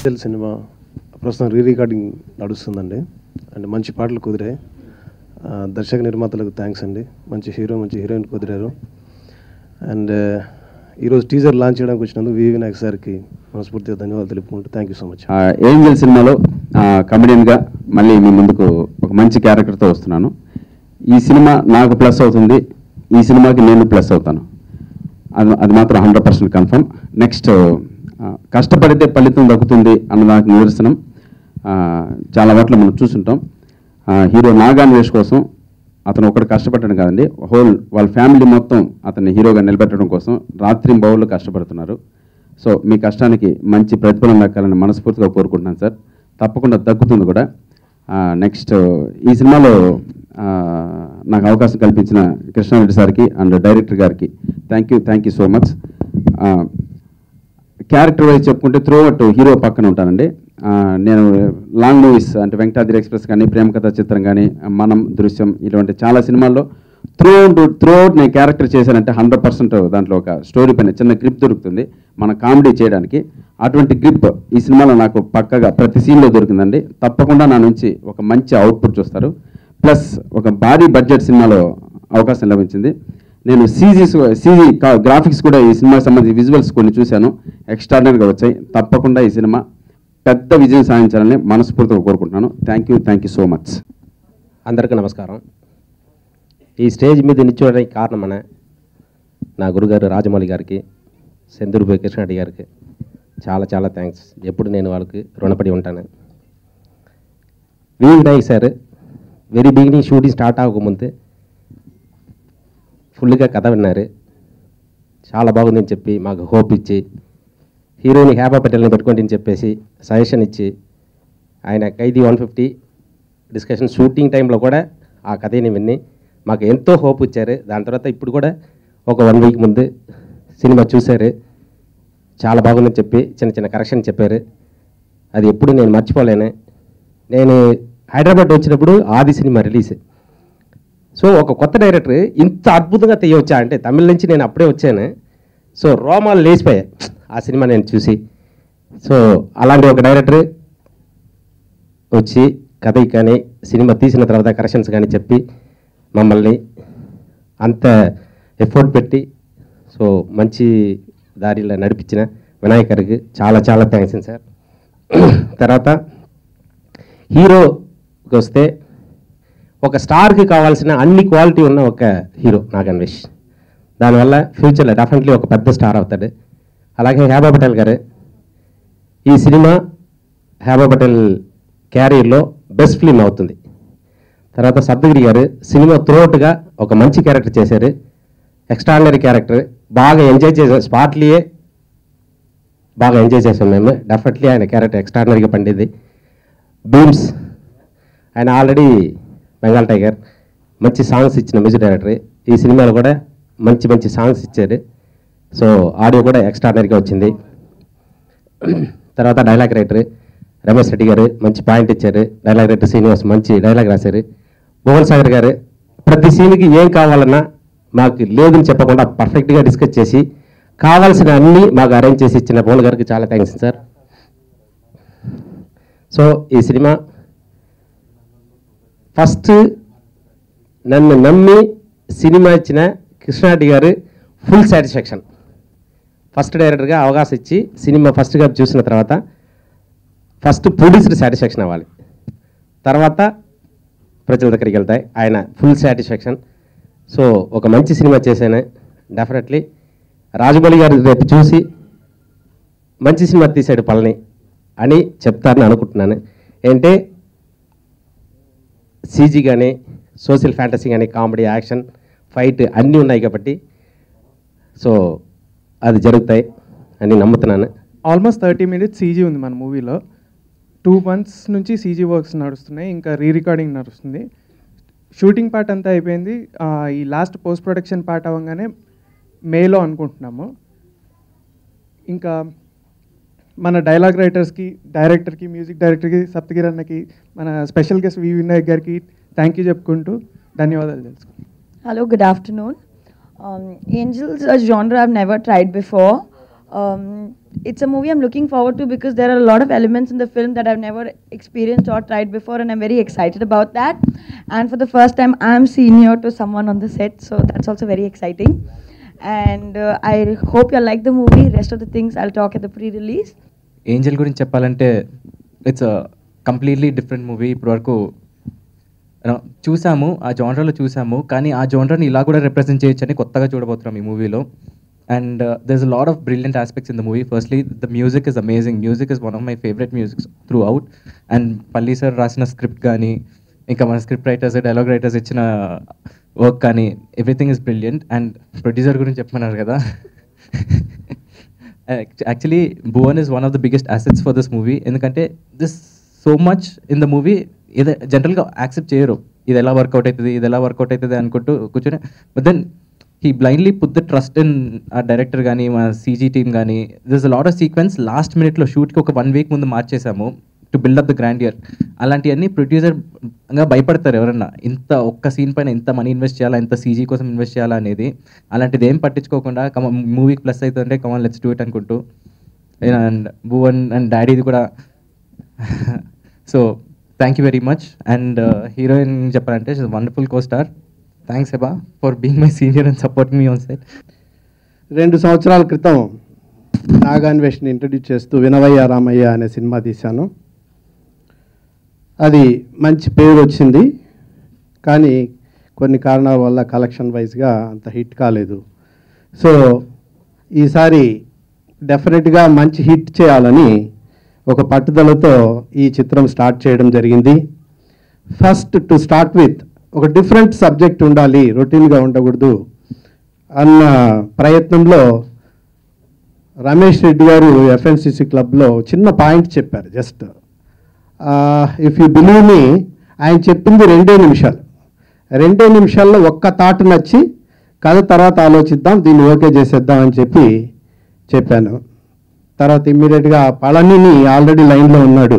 Cell cinema ప్రస్తుతం re recording నడుస్తుందండి and మంచి పాటలు కుదిరాయి ఆ, దర్శక నిర్మాతలకు థ్యాంక్స్ అండి మంచి హీరో మంచి హీరోయిన్ కుదిరారు అండ్ ఈరోజు టీజర్ లాంచ్ చేయడానికి వచ్చినందుకు వి వినాయక్ సార్కి మనస్ఫూర్తిగా ధన్యవాదాలు తెలుపుకుంటూ థ్యాంక్ యూ సో మచ్ ఆ, ఏంజల్ సినిమాలో ఆ, కమెడియన్గా మళ్ళీ మీ ముందుకు ఒక మంచి క్యారెక్టర్తో వస్తున్నాను ఈ సినిమా నాకు ప్లస్ అవుతుంది ఈ సినిమాకి నేను ప్లస్ అవుతాను అది అది మాత్రం హండ్రెడ్ పర్సెంట్ కన్ఫర్మ్ నెక్స్ట్ కష్టపడితే ఫలితం దక్కుతుంది అన్నదానికి నిదర్శనం ఆ, చాలా వాటిలో మనం చూసుంటాం ఆ, హీరో నాగాన్వేష్ కోసం అతను ఒకటి కష్టపడడం కాదండి హోల్ వాళ్ళ ఫ్యామిలీ మొత్తం అతన్ని హీరోగా నిలబెట్టడం కోసం రాత్రి బౌళ్ళు కష్టపడుతున్నారు సో మీ కష్టానికి మంచి ప్రతిఫలం దక్కాలని మనస్ఫూర్తిగా కోరుకుంటున్నాను సార్ తప్పకుండా దక్కుతుంది కూడా నెక్స్ట్ ఈ సినిమాలో ఆ, నాకు అవకాశం కల్పించిన కృష్ణారెడ్డి సార్కి అండ్ డైరెక్టర్ గారికి thank you thank you so much character wise చెప్పుకుంటే త్రూ అవుట్ హీరో పక్కన ఉంటానండి ఆ, నేను లాంగ్ మూవీస్ అంటే వెంకటాద్రి ఎక్స్ప్రెస్ కానీ ప్రేమ కథ చిత్రం కానీ మనం దృశ్యం ఇటువంటి చాలా సినిమాల్లో త్రూ అవుట్ త్రూ అవుట్ నేను క్యారెక్టర్ చేశానంటే హండ్రెడ్ పర్సెంట్ దాంట్లో ఒక స్టోరీ పైన చిన్న గ్రిప్ దొరుకుతుంది మన కామెడీ చేయడానికి అటువంటి గ్రిప్ ఈ సినిమాలో నాకు పక్కగా ప్రతి సీన్లో దొరికిందండి తప్పకుండా నా నుంచి ఒక మంచి అవుట్పుట్ చూస్తారు ప్లస్ ఒక భారీ బడ్జెట్ సినిమాలో అవకాశం లభించింది నేను సీజీస్ సీజీ గ్రాఫిక్స్ కూడా ఈ సినిమాకి సంబంధించి విజువల్స్ కొన్ని చూశాను ఎక్స్ట్రాడినరీగా వచ్చాయి తప్పకుండా ఈ సినిమా పెద్ద విజయం సాధించాలని మనస్ఫూర్తిగా కోరుకుంటున్నాను thank you thank you so much అందరికీ నమస్కారం ఈ స్టేజ్ మీద నిల్చోవడానికి కారణమన నా గురుగారు రాజమౌళి గారికి సెందూరుపై కృష్ణారెడ్డి గారికి చాలా చాలా థ్యాంక్స్ ఎప్పుడు నేను వాళ్ళకి రుణపడి ఉంటాను V Vinayak sir very beginning shooting start అవ్వకముందే ఫుల్గా కథ విన్నారు చాలా బాగుందని చెప్పి మాకు హోప్ ఇచ్చి హీరోయిన్ హ్యాపా పటేల్ని పెట్టుకోండి అని చెప్పేసి సజెషన్ ఇచ్చి ఆయన Khaidi one fifty discussion shooting టైంలో కూడా ఆ కథని విని మాకు ఎంతో హోప్ ఇచ్చారు దాని తర్వాత ఇప్పుడు కూడా ఒక వన్ వీక్ ముందు సినిమా చూశారు చాలా బాగుందని చెప్పి చిన్న చిన్న కరెక్షన్ చెప్పారు అది ఎప్పుడు నేను మర్చిపోలేను నేను హైదరాబాద్ వచ్చినప్పుడు ఆది సినిమా రిలీజ్ సో ఒక కొత్త డైరెక్టర్ ఇంత అద్భుతంగా తీయవచ్చా అంటే తమిళ నుంచి నేను అప్పుడే వచ్చాను సో రోమాలు లేచిపోయాయి ఆ సినిమా నేను చూసి సో అలాంటి ఒక డైరెక్టర్ వచ్చి కథ కానీ సినిమా తీసిన తర్వాత కరెక్షన్స్ కానీ చెప్పి మమ్మల్ని అంత ఎఫర్ట్ పెట్టి సో మంచి దారిలో నడిపించిన వినాయకర్కి చాలా చాలా థ్యాంక్స్ సార్ తర్వాత హీరోకి వస్తే ఒక స్టార్కి కావాల్సిన అన్ని క్వాలిటీ ఉన్న ఒక హీరో నాగన్వేష్ దానివల్ల ఫ్యూచర్లో డెఫినెట్లీ ఒక పెద్ద స్టార్ అవుతాడు అలాగే హేబా పటేల్ గారు ఈ సినిమా హేబా పటేల్ క్యారియర్లో బెస్ట్ ఫిలిం అవుతుంది తర్వాత సప్తగిరి గారు సినిమా త్రోట్గా ఒక మంచి క్యారెక్టర్ చేశారు ఎక్స్ట్రాడినరీ క్యారెక్టర్ బాగా ఎంజాయ్ చేసాం స్పాట్లీయే బాగా ఎంజాయ్ చేసాం మేము డెఫినెట్లీ ఆయన క్యారెక్టర్ ఎక్స్ట్రాడినరీగా పండింది బీమ్స్ ఆయన ఆల్రెడీ బెంగాల్ టైగర్ మంచి సాంగ్స్ ఇచ్చిన మ్యూజిక్ డైరెక్టర్ ఈ సినిమాలో కూడా మంచి మంచి సాంగ్స్ ఇచ్చారు సో ఆడియో కూడా ఎక్స్ట్రాడినరీగా వచ్చింది తర్వాత డైలాగ్ రైటర్ రమేష్ రెడ్డి గారు మంచి పాయింట్ ఇచ్చారు డైలాగ్ రైటర్ శ్రీనివాస్ మంచి డైలాగ్ రాశారు భువన్ సాగర్ గారు ప్రతి సీన్కి ఏం కావాలన్నా మాకు లేదని చెప్పకుండా పర్ఫెక్ట్గా డిస్కస్ చేసి కావాల్సిన అన్నీ మాకు అరేంజ్ చేసి ఇచ్చిన భువన్ గారికి చాలా థ్యాంక్స్ సార్ సో ఈ సినిమా ఫస్ట్ నన్ను నమ్మి సినిమా ఇచ్చిన కృష్ణారెడ్డి గారు ఫుల్ సాటిస్ఫాక్షన్ ఫస్ట్ డైరెక్టర్గా అవకాశం ఇచ్చి సినిమా ఫస్ట్గా చూసిన తర్వాత ఫస్ట్ ప్రొడ్యూసర్ సాటిస్ఫాక్షన్ అవ్వాలి తర్వాత ప్రజల దగ్గరికి వెళ్తాయి ఆయన ఫుల్ సాటిస్ఫాక్షన్ సో ఒక మంచి సినిమా చేశాను డెఫినెట్లీ రాజమౌళి గారు రేపు చూసి మంచి సినిమా తీశాడు పళని అని చెప్తారని అనుకుంటున్నాను ఏంటంటే సీజీ కానీ సోషల్ ఫ్యాంటసీ కానీ కామెడీ యాక్షన్ ఫైట్ అన్నీ ఉన్నాయి కాబట్టి సో అది జరుగుతాయి అని నమ్ముతున్నాను ఆల్మోస్ట్ థర్టీ మినిట్స్ సీజీ ఉంది మన మూవీలో టూ మంత్స్ నుంచి సీజీ వర్క్స్ నడుస్తున్నాయి ఇంకా రీ రికార్డింగ్ నడుస్తుంది షూటింగ్ పార్ట్ అంతా అయిపోయింది ఆ, ఈ లాస్ట్ పోస్ట్ ప్రొడక్షన్ పార్ట్ అవ్వగానే మేలో అనుకుంటున్నాము ఇంకా మన డైలాగ్ రైటర్స్కి డైరెక్టర్కి మ్యూజిక్ డైరెక్టర్కి సప్తగిరి అన్నకి మన స్పెషల్ గెస్ట్ వి వినాయక్ గారికి థ్యాంక్ యూ చెప్పుకుంటూ ధన్యవాదాలు తెలుసుకుంటాం Hello, good afternoon. Um, Angels, a genre I've never tried before. Um, it's a movie I'm looking forward to because there are a lot of elements in the film that I've never experienced or tried before, and I'm very excited about that. And for the first time, I'm senior to someone on the set, so that's also very exciting. And uh, I hope you like the movie. Rest of the things I'll talk at the pre-release. Angel గురించి చెప్పాలంటే it's completely different movie ఇప్పటివరకు you know, చూసాము ఆ జానరాలో చూసాము కానీ ఆ జానరాని ఇలా కూడా రిప్రజెంట్ చేయొచ్చని కొత్తగా చూడబోతున్నాం ఈ మూవీలో and there is lot of brilliant aspects in the movie firstly the music is amazing music is one of my favourite musics throughout and Palli sir రాసిన స్క్రిప్ట్ కానీ ఇంకా మన స్క్రిప్ట్ రైటర్స్ డైలాగ్ రైటర్స్ ఇచ్చిన work కానీ everything is brilliant and producer గురించి చెప్పమన్నారు కదా actually Bhuvan is one of the biggest assets for this movie ఎందుకంటే this so much in the movie ఇది జనరల్గా యాక్సెప్ట్ చేయరు ఇది ఎలా వర్కౌట్ అవుతుంది ఇది ఎలా వర్కౌట్ అవుతుంది అనుకుంటూ కూర్చొని but then he blindly put the trust in ఆ డైరెక్టర్ కానీ మా సీజీ టీమ్ కానీ this lot of sequence last మినిట్లో షూట్కి ఒక వన్ వీక్ ముందు మార్చేసాము to build up the grandeur అలాంటివన్నీ ప్రొడ్యూసర్గా భయపడతారు ఎవరన్నా ఇంత ఒక్క సీన్ పైన ఇంత మనీ ఇన్వెస్ట్ చేయాలా ఇంత సీజీ కోసం ఇన్వెస్ట్ చేయాలా అనేది అలాంటిది ఏం పట్టించుకోకుండా కమ మూవీకి ప్లస్ అవుతుందంటే కమన్ లెట్స్ డూ ఇట్ అనుకుంటూ అండ్ భువన్ అండ్ డాడీది కూడా so thank you very much and heroine చెప్పాలంటే wonderful co star thanks Heba for being my senior and support me on set రెండు సంవత్సరాల క్రితం నాగాన్వేషణ ఇంట్రడ్యూస్ చేస్తూ వినవయ్య రామయ్య అనే సినిమా తీశాను అది మంచి పేరు వచ్చింది కానీ కొన్ని కారణాల వల్ల కలెక్షన్ వైజ్గా అంత హిట్ కాలేదు సో ఈసారి డెఫినెట్గా మంచి హిట్ చేయాలని ఒక పట్టుదలతో ఈ చిత్రం స్టార్ట్ చేయడం జరిగింది ఫస్ట్ టు స్టార్ట్ విత్ ఒక డిఫరెంట్ సబ్జెక్ట్ ఉండాలి రొటీన్గా ఉండకూడదు అన్న ప్రయత్నంలో రమేష్ రెడ్డి గారు ఎఫ్ఎన్సిసి క్లబ్లో చిన్న పాయింట్ చెప్పారు just if you believe me ఆయన చెప్పింది రెండే నిమిషాలు రెండే నిమిషాల్లో ఒక్క తాటు నచ్చి కథ తర్వాత ఆలోచిద్దాం దీన్ని ఓకే చేసేద్దాం అని చెప్పి చెప్పాను తర్వాత ఇమ్మీడియట్గా పళనిని ఆల్రెడీ లైన్లో ఉన్నాడు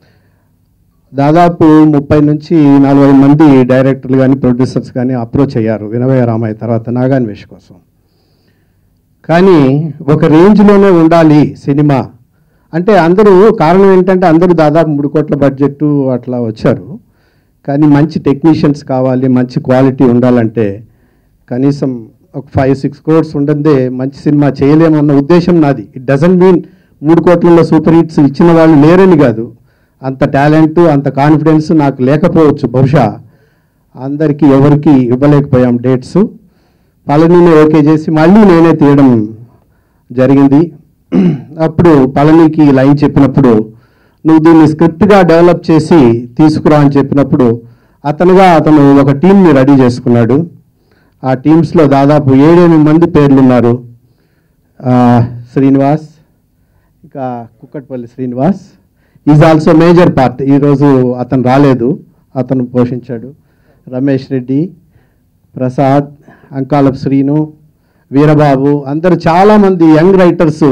దాదాపు ముప్పై నుంచి నలభై మంది డైరెక్టర్లు కానీ ప్రొడ్యూసర్స్ కానీ అప్రోచ్ అయ్యారు వినవయ రామయ్య తర్వాత నాగాన్వేష్ కోసం కానీ ఒక రేంజ్లోనే ఉండాలి సినిమా అంటే అందరూ కారణం ఏంటంటే అందరూ దాదాపు మూడు కోట్ల బడ్జెట్ అట్లా వచ్చారు కానీ మంచి టెక్నీషియన్స్ కావాలి మంచి క్వాలిటీ ఉండాలంటే కనీసం ఒక ఫైవ్ సిక్స్ క్రోర్స్ ఉండదే మంచి సినిమా చేయలేమన్న ఉద్దేశం నాది ఇట్ డజంట్ మీన్ మూడు కోట్లలో సూపర్ హిట్స్ ఇచ్చిన వాళ్ళు లేరని కాదు అంత టాలెంట్ అంత కాన్ఫిడెన్స్ నాకు లేకపోవచ్చు బహుశా అందరికీ ఎవరికి ఇవ్వలేకపోయాం డేట్స్ పళనిని ఓకే చేసి మళ్ళీ నేనే తీయడం జరిగింది అప్పుడు పళనికి లైన్ చెప్పినప్పుడు నువ్వు దీన్ని స్క్రిప్ట్గా డెవలప్ చేసి తీసుకురా అని చెప్పినప్పుడు అతనుగా అతను ఒక టీంని రెడీ చేసుకున్నాడు ఆ టీమ్స్లో దాదాపు ఏడెనిమిది మంది పేర్లు ఉన్నారు ఆ, శ్రీనివాస్ ఇంకా Kukatpally Srinivas is also major part ఈరోజు అతను రాలేదు అతను పోషించాడు రమేష్ రెడ్డి ప్రసాద్ అంకాలపు శ్రీను వీరబాబు అందరు చాలామంది యంగ్ రైటర్స్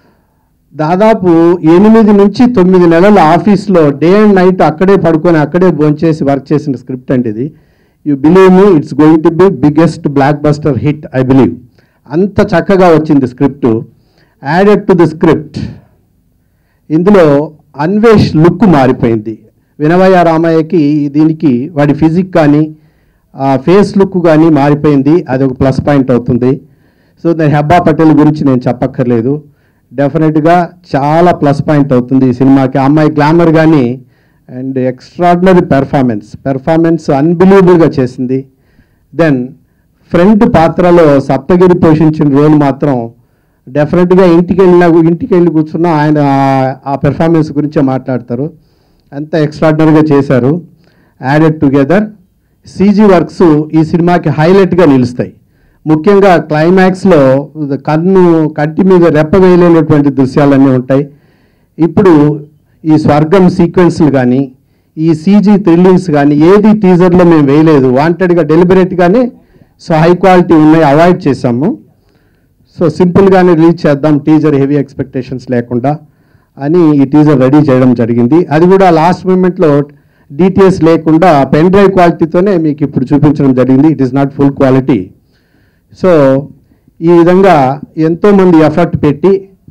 దాదాపు ఎనిమిది నుంచి తొమ్మిది నెలల ఆఫీస్లో డే అండ్ నైట్ అక్కడే పడుకొని అక్కడే భోంచేసి వర్క్ చేసిన స్క్రిప్ట్ అండి ఇది you believe me it's going to be biggest blockbuster hit I believe అంత చక్కగా వచ్చింది script added to the script ఇందులో అన్వేష్ లుక్ మారిపోయింది వినవయ్య రామయ్యకి దీనికి వాడి ఫిజిక్ కానీ ఆ ఫేస్ లుక్ కానీ మారిపోయింది అది ఒక ప్లస్ పాయింట్ అవుతుంది సో దాని హెబ్బా పటేల్ గురించి నేను చెప్పక్కర్లేదు డెఫినెట్గా చాలా ప్లస్ పాయింట్ అవుతుంది ఈ సినిమాకి ఆ అమ్మాయి గ్లామర్ కానీ అండ్ ఎక్స్ట్రాడినరీ పెర్ఫార్మెన్స్ పెర్ఫార్మెన్స్ అన్బిలీవబుల్గా చేసింది దెన్ ఫ్రంట్ పాత్రలో సప్తగిరి పోషించిన రోల్ మాత్రం డెఫినెట్గా ఇంటికి వెళ్ళినా ఇంటికి వెళ్ళి కూర్చున్నా ఆయన ఆ- ఆ పెర్ఫార్మెన్స్ గురించే మాట్లాడతారు అంత ఎక్స్ట్రాడినరీగా చేశారు యాడెడ్ టుగెదర్ సీజీ వర్క్స్ ఈ సినిమాకి హైలైట్గా నిలుస్తాయి ముఖ్యంగా క్లైమాక్స్లో కన్ను కంటి మీద రెప్ప వేయలేనటువంటి దృశ్యాలన్నీ ఉంటాయి ఇప్పుడు ఈ స్వర్గం సీక్వెన్స్లు కానీ ఈ సీజీ థ్రిల్లింగ్స్ కానీ ఏది టీజర్లో మేము వేయలేదు వాంటెడ్గా డెలిబరేట్గానే సో హై క్వాలిటీ ఉన్నాయి అవాయిడ్ చేసాము సో సింపుల్గానే రిలీజ్ చేద్దాం టీజర్ హెవీ ఎక్స్పెక్టేషన్స్ లేకుండా అని ఈ టీజర్ రెడీ చేయడం జరిగింది అది కూడా లాస్ట్ మూమెంట్లో డిటిఎస్ లేకుండా పెన్ డ్రైవ్ క్వాలిటీతోనే మీకు ఇప్పుడు చూపించడం జరిగింది it is not full quality so ఈ విధంగా ఎంతోమంది ఎఫర్ట్ పెట్టి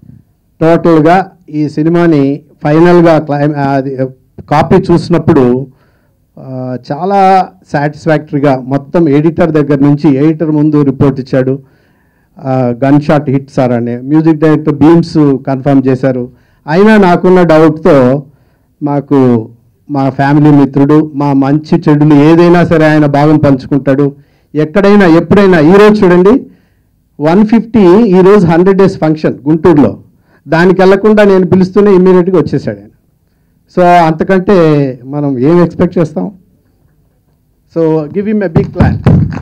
టోటల్గా ఈ సినిమాని ఫైనల్గా క్లైమ్ అది కాపీ చూసినప్పుడు ఆ, చాలా సాటిస్ఫాక్టరీగా మొత్తం ఎడిటర్ దగ్గర నుంచి ఎడిటర్ ముందు రిపోర్ట్ ఇచ్చాడు గన్ షాట్ హిట్ సార్ అని మ్యూజిక్ డైరెక్టర్ బీమ్స్ కన్ఫర్మ్ చేశారు అయినా నాకున్న డౌట్తో మాకు మా ఫ్యామిలీ మిత్రుడు మా మంచి చెడులు ఏదైనా సరే ఆయన భాగం పంచుకుంటాడు ఎక్కడైనా ఎప్పుడైనా ఈరోజు చూడండి వన్ ఫిఫ్టీ ఈరోజు హండ్రెడ్ డేస్ ఫంక్షన్ గుంటూరులో దానికి వెళ్లకుండా నేను పిలుస్తూనే ఇమ్మీడియట్గా వచ్చేసాడు ఆయన సో అంతకంటే మనం ఏం ఎక్స్పెక్ట్ చేస్తాం so give him a big plan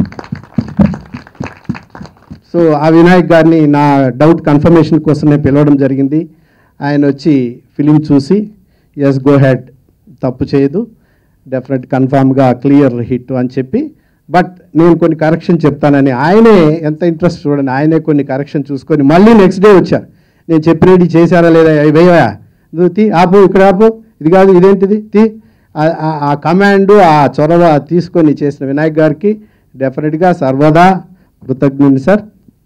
so ఆ వినాయక్ గారిని నా డౌట్ కన్ఫర్మేషన్ కోసం నేను పిలవడం జరిగింది ఆయన వచ్చి ఫిలిం చూసి ఎస్ గో హెడ్ తప్పు చేయదు డెఫినెట్ కన్ఫామ్గా క్లియర్ హిట్ అని చెప్పి బట్ నేను కొన్ని కరెక్షన్ చెప్తానని ఆయనే ఎంత ఇంట్రెస్ట్ చూడండి ఆయనే కొన్ని కరెక్షన్ చూసుకొని మళ్ళీ నెక్స్ట్ డే వచ్చారు నేను చెప్పినట్టు చేశారా లేదా వేయవా నువ్వు తీ ఆపు ఇక్కడ ఆపు ఇది కాదు ఇదేంటిది తీ ఆ- ఆ- ఆ కమాండ్ ఆ చొరవ తీసుకొని చేసిన వినాయక్ గారికి డెఫినెట్గా సర్వదా కృతజ్ఞుని సార్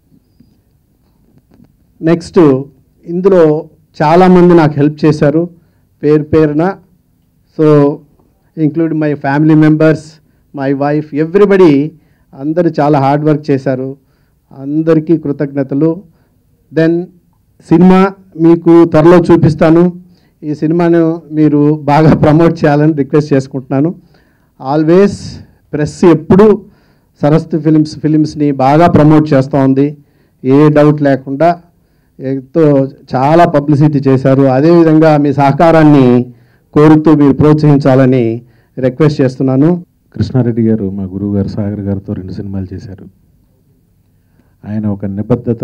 నెక్స్ట్ ఇందులో చాలామంది నాకు హెల్ప్ చేశారు పేరు పేరున so include my family members my wife everybody అందరూ చాలా హార్డ్ వర్క్ చేశారు అందరికీ కృతజ్ఞతలు దెన్ సినిమా మీకు త్వరలో చూపిస్తాను ఈ సినిమాను మీరు బాగా ప్రమోట్ చేయాలని రిక్వెస్ట్ చేసుకుంటున్నాను ఆల్వేస్ ప్రెస్ ఎప్పుడు సరస్వతి ఫిలిమ్స్ ఫిలిమ్స్ని బాగా ప్రమోట్ చేస్తూ ఉంది ఏ డౌట్ లేకుండా ఎంతో చాలా పబ్లిసిటీ చేశారు అదేవిధంగా మీ సహకారాన్ని కోరుతూ మీరు ప్రోత్సహించాలని రిక్వెస్ట్ చేస్తున్నాను కృష్ణారెడ్డి గారు మా గురువు గారు సాగర్ గారితో రెండు సినిమాలు చేశారు ఆయన ఒక నిబద్ధత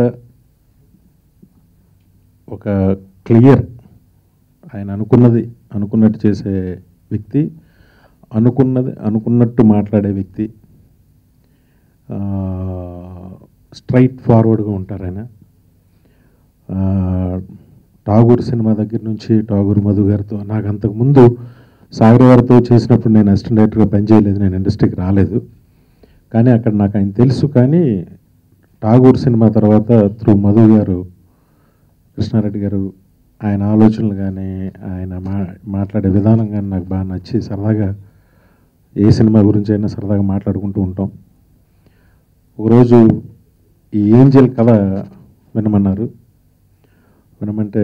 ఒక క్లియర్ ఆయన అనుకున్నది అనుకున్నట్టు చేసే వ్యక్తి అనుకున్నది అనుకున్నట్టు మాట్లాడే వ్యక్తి స్ట్రైట్ ఫార్వర్డ్గా ఉంటారు ఆయన ఆ, ఠాగూర్ సినిమా దగ్గర నుంచి ఠాగూర్ మధు గారితో నాకు అంతకుముందు సాగర్ గారితో చేసినప్పుడు నేను అసిస్టెంట్ డైరెక్టర్గా పనిచేయలేదు నేను ఇండస్ట్రీకి రాలేదు కానీ అక్కడ నాకు ఆయన తెలుసు కానీ ఠాగూర్ సినిమా తర్వాత త్రూ మధు గారు కృష్ణారెడ్డి గారు ఆయన ఆలోచనలు కానీ ఆయన మా మాట్లాడే విధానం కానీ నాకు బాగా నచ్చి సరదాగా ఏ సినిమా గురించి అయినా సరదాగా మాట్లాడుకుంటూ ఉంటాం ఒకరోజు ఈ ఏంజల్ కథ వినమన్నారు వినమంటే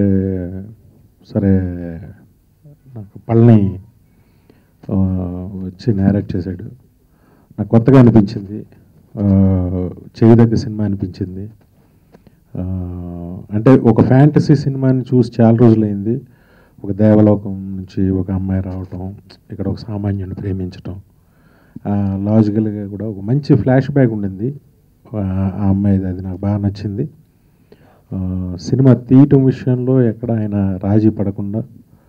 సరే నాకు పళ్ళని ఆ, వచ్చి నేరేట్ చేశాడు నాకు కొత్తగా అనిపించింది ఆ, చేయదగ్గ సినిమా అనిపించింది ఆ, అంటే ఒక ఫ్యాంటసీ సినిమాని చూసి చాలా రోజులైంది ఒక దేవలోకం నుంచి ఒక అమ్మాయి రావటం ఇక్కడ ఒక సామాన్యుని ప్రేమించటం లాజికల్గా కూడా ఒక మంచి ఫ్లాష్ బ్యాక్ ఉండింది ఆ ఆ అమ్మాయిది అది నాకు బాగా నచ్చింది ఆ, సినిమా తీయటం విషయంలో ఎక్కడ ఆయన రాజీ పడకుండా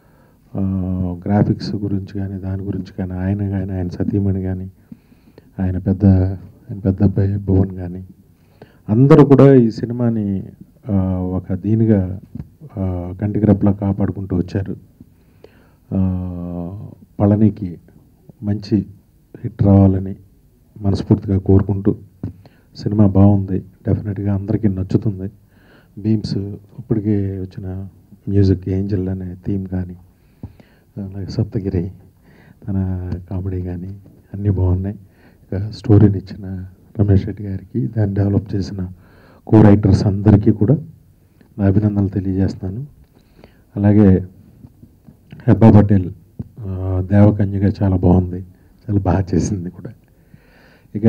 గ్రాఫిక్స్ గురించి కానీ దాని గురించి కానీ ఆయన కానీ ఆయన సతీమణి కానీ ఆయన పెద్ద ఆయన పెద్ద అబ్బాయి భువన్ కానీ అందరూ కూడా ఈ సినిమాని ఆ, ఒక దీనిగా ఆ, కంటికి రెప్పలా కాపాడుకుంటూ వచ్చారు ఆ, పళనికి మంచి హిట్ రావాలని మనస్ఫూర్తిగా కోరుకుంటూ సినిమా బాగుంది డెఫినెట్గా అందరికీ నచ్చుతుంది బీమ్స్ ఇప్పటికే వచ్చిన మ్యూజిక్ ఏంజల్ అనే థీమ్ కానీ అలాగే సప్తగిరి తన కామెడీ కానీ అన్నీ బాగున్నాయి ఇక స్టోరీని ఇచ్చిన రమేష్ రెడ్డి గారికి దాన్ని డెవలప్ చేసిన కో రైటర్స్ అందరికీ కూడా నా అభినందనలు తెలియజేస్తున్నాను అలాగే హెబ్బా పటేల్ ఆ, దేవకన్యగా చాలా బాగుంది చాలా బాగా చేసింది కూడా ఇక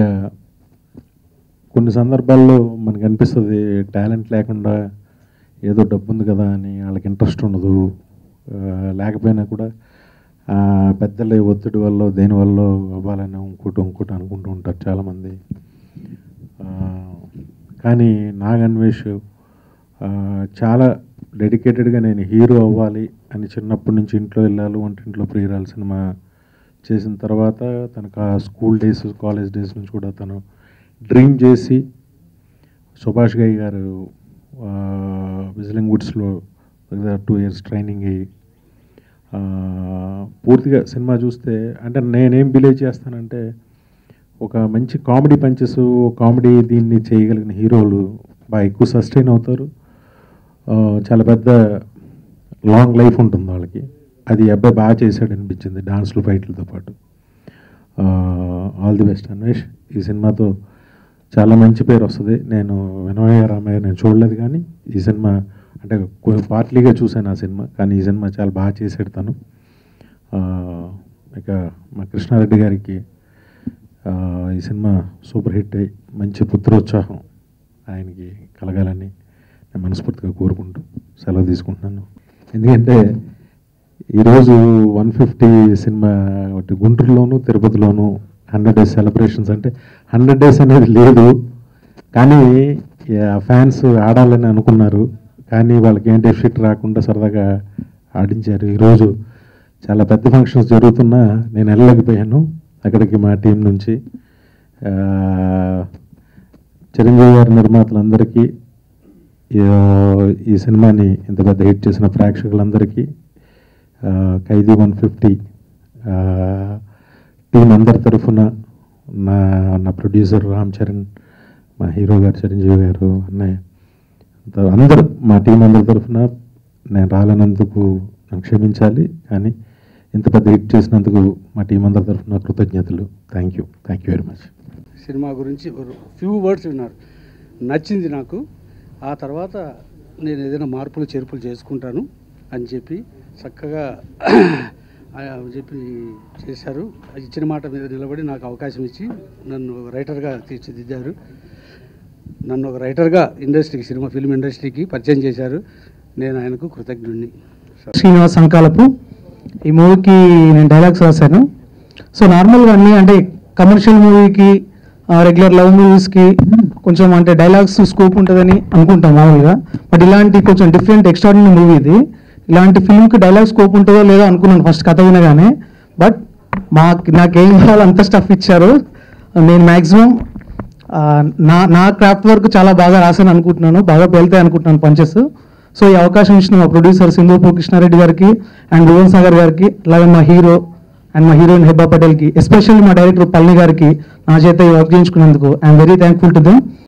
కొన్ని సందర్భాల్లో మనకు అనిపిస్తుంది టాలెంట్ లేకుండా ఏదో డబ్బు ఉంది కదా అని వాళ్ళకి ఇంట్రెస్ట్ ఉండదు ఆ, లేకపోయినా కూడా ఆ, పెద్దల ఒత్తిడి వల్ల దేని వల్ల అవ్వాలని ఇంకోటి ఇంకోటి అనుకుంటూ ఉంటారు చాలామంది ఆ, కానీ నాగన్వేష్ ఆ, చాలా డెడికేటెడ్గా నేను హీరో అవ్వాలి అని చిన్నప్పటి నుంచి ఇంట్లో వెళ్ళాలి వంటింట్లో ప్రియురాలు సినిమా చేసిన తర్వాత తనకు ఆ స్కూల్ డేస్ కాలేజ్ డేస్ నుంచి కూడా తను డ్రీమ్ చేసి సుభాష్ గయ్ గారు విజిలింగ్ వుడ్స్లో టూ ఇయర్స్ ట్రైనింగ్ అయ్యి ఆ, పూర్తిగా సినిమా చూస్తే అంటే నేనేం బిలీవ్ చేస్తానంటే ఒక మంచి కామెడీ పంచెస్ కామెడీ దీన్ని చేయగలిగిన హీరోలు బాగా ఎక్కువ సస్టైన్ అవుతారు ఆ, చాలా పెద్ద లాంగ్ లైఫ్ ఉంటుంది వాళ్ళకి అది ఈ అబ్బాయి బాగా చేశాడు అనిపించింది డాన్స్లు ఫైట్లతో పాటు ఆల్ ది బెస్ట్ అన్వేష్ ఈ సినిమాతో చాలా మంచి పేరు వస్తుంది నేను వినయ రామయ్య నేను చూడలేదు కానీ ఈ సినిమా అంటే పార్ట్లీగా చూశాను ఆ సినిమా కానీ ఈ సినిమా చాలా బాగా చేసాడు తను ఆ, ఇక మా కృష్ణారెడ్డి గారికి ఆ, ఈ సినిమా సూపర్ హిట్ అయ్యి మంచి పుత్రోత్సాహం ఆయనకి కలగాలని నేను మనస్ఫూర్తిగా కోరుకుంటూ సెలవు తీసుకుంటున్నాను ఎందుకంటే ఈరోజు వన్ ఫిఫ్టీ సినిమా ఒకటి గుంటూరులోను తిరుపతిలోను హండ్రెడ్ డేస్ సెలబ్రేషన్స్ అంటే హండ్రెడ్ డేస్ అనేది లేదు కానీ ఫ్యాన్స్ ఆడాలని అనుకున్నారు కానీ వాళ్ళకి ఏం డెఫిట్ రాకుండా సరదాగా ఆడించారు ఈరోజు చాలా పెద్ద ఫంక్షన్స్ జరుగుతున్నా నేను వెళ్ళలేకపోయాను అక్కడికి మా టీం నుంచి ఆ, చిరంజీవి గారి నిర్మాతలందరికీ ఈ- ఈ సినిమాని ఇంత పెద్ద హిట్ చేసిన ప్రేక్షకులందరికీ ఆ, ఖైదీ వన్ ఫిఫ్టీ టీం అందరి తరఫున నా నా ప్రొడ్యూసర్ రామ్ చరణ్ మా హీరో గారు చిరంజీవి గారు అన్నయ్య అంత- అందరూ మా టీం అందరి తరఫున నేను రాలేనందుకు నన్ను క్షమించాలి కానీ ఇంత పెద్ద హిట్ చేసినందుకు మా టీం అందరి తరఫున కృతజ్ఞతలు thank you thank you very much సినిమా గురించి ఫ్యూ వర్డ్స్ విన్నారు నచ్చింది నాకు ఆ తర్వాత నేను ఏదైనా మార్పులు చేర్పులు చేసుకుంటాను అని చెప్పి చక్కగా ఆ చెప్పి చేశారు ఆ ఇచ్చిన మాట మీద నిలబడి నాకు అవకాశం ఇచ్చి నన్ను రైటర్గా తీర్చిదిద్దారు నన్ను ఒక రైటర్గా ఇండస్ట్రీకి సినిమా ఫిల్మ్ ఇండస్ట్రీకి పరిచయం చేశారు నేను ఆయనకు కృతజ్ఞుడిని శ్రీనివాస్ సంకాలపు ఈ మూవీకి నేను డైలాగ్స్ రాశాను సో నార్మల్గా అన్ని అంటే కమర్షియల్ మూవీకి రెగ్యులర్ లవ్ మూవీస్కి కొంచెం అంటే డైలాగ్స్ స్కోప్ ఉంటుందని అనుకుంటాం మామూలుగా బట్ ఇలాంటి కొంచెం డిఫరెంట్ ఎక్స్ట్రాడినరీ మూవీ ఇది ఇలాంటి ఫిల్మ్కి డైలాగ్ స్కోప్ ఉంటుందో లేదో అనుకున్నాను ఫస్ట్ కథ వినగానే బట్ మా నాకేం కావాలో అంత స్టఫ్ ఇచ్చారు నేను మ్యాక్సిమం నా నా క్రాఫ్ట్ వర్క్ చాలా బాగా రాశాను అనుకుంటున్నాను బాగా వెళ్తాయి అనుకుంటున్నాను పంచెస్ సో ఈ అవకాశం ఇచ్చిన మా ప్రొడ్యూసర్ సింధూపూర్ కృష్ణారెడ్డి గారికి అండ్ భువన్ సాగర్ గారికి అలాగే మా హీరో అండ్ మా హీరోయిన్ హెబ్బా పటేల్కి ఎస్పెషల్లీ మా డైరెక్టర్ పల్ని గారికి నా చేత ఈ వర్క్ చేయించుకున్నందుకు I'm very thankful to them